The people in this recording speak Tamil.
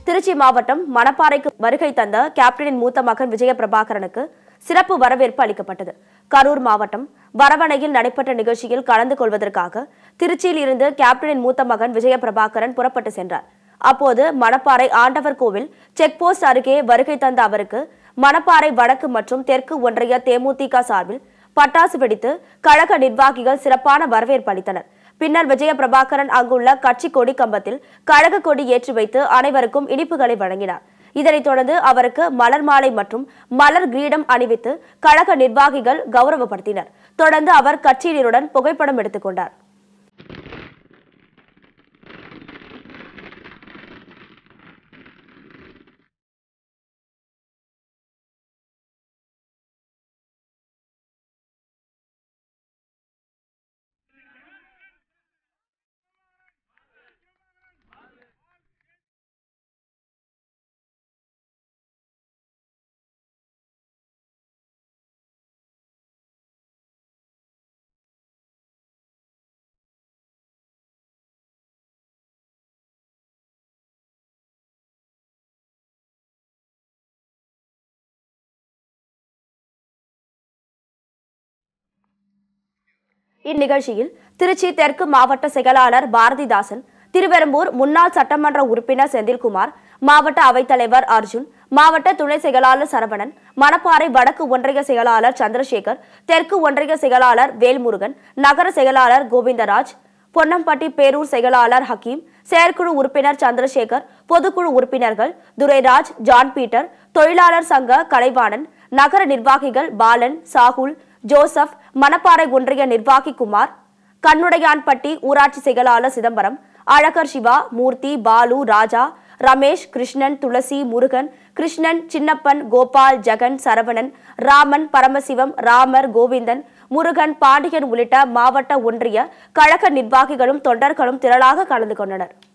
திருச்சி மாவட்டம் மணப்பாறைக்கு வருகை தந்த கேப்டனின் மூத்த மகன் விஜய பிரபாகரனுக்கு சிறப்பு வரவேற்பு அளிக்கப்பட்டது கரூர் மாவட்டம் வரவணையில் நடைபெற்ற நிகழ்ச்சியில் கலந்து கொள்வதற்காக திருச்சியில் இருந்து கேப்டனின் மூத்த மகன் விஜய பிரபாகரன் புறப்பட்டு சென்றார் அப்போது மணப்பாறை ஆண்டவர் கோவில் செக் போஸ்ட் அருகே வருகை தந்த அவருக்கு மணப்பாறை வடக்கு மற்றும் தெற்கு ஒன்றிய தேமுதிக சார்பில் பட்டாசு வெடித்து கழக நிர்வாகிகள் சிறப்பான வரவேற்பு அளித்தனர் பின்னர் விஜய பிரபாகரன் அங்குள்ள கட்சி கொடி கம்பத்தில் கழக கொடி ஏற்றி வைத்து அனைவருக்கும் இனிப்புகளை வழங்கினார் இதனைத் தொடர்ந்து அவருக்கு மலர் மாலை மற்றும் மலர் கிரீடம் அணிவித்து கழக நிர்வாகிகள் கௌரவப்படுத்தினர் தொடர்ந்து அவர் கட்சியினருடன் புகைப்படம் எடுத்துக் கொண்டார் இந்நிகழ்ச்சியில் திருச்சி தெற்கு மாவட்ட செயலாளர் பாரதிதாசன் திருவெரும்பூர் முன்னாள் சட்டமன்ற உறுப்பினர் செந்தில்குமார் மாவட்ட அவைத்தலைவர் அர்ஜுன் மாவட்ட துணை செயலாளர் சரவணன் மணப்பாறை வடக்கு ஒன்றிய செயலாளர் சந்திரசேகர் தெற்கு ஒன்றிய செயலாளர் வேல்முருகன் நகர செயலாளர் கோவிந்தராஜ் பொன்னம்பட்டி பேரூர் செயலாளர் ஹக்கீம் செயற்குழு உறுப்பினர் சந்திரசேகர் பொதுக்குழு உறுப்பினர்கள் துரைராஜ் ஜான் பீட்டர் தொழிலாளர் சங்க கலைவாணன் நகர நிர்வாகிகள் பாலன் சாகுல் ஜோசப் மணப்பாறை ஒன்றிய நிர்வாகி குமார் கண்ணுடையான்பட்டி ஊராட்சி செயலாளர் சிதம்பரம் அழகர் சிவா மூர்த்தி பாலு ராஜா ரமேஷ் கிருஷ்ணன் துளசி முருகன் கிருஷ்ணன் சின்னப்பன் கோபால் ஜெகன் சரவணன் ராமன் பரமசிவம் ராமர் கோவிந்தன் முருகன் பாண்டியன் உள்ளிட்ட மாவட்ட ஒன்றிய கழக நிர்வாகிகளும் தொண்டர்களும் திரளாக கலந்து கொண்டனர்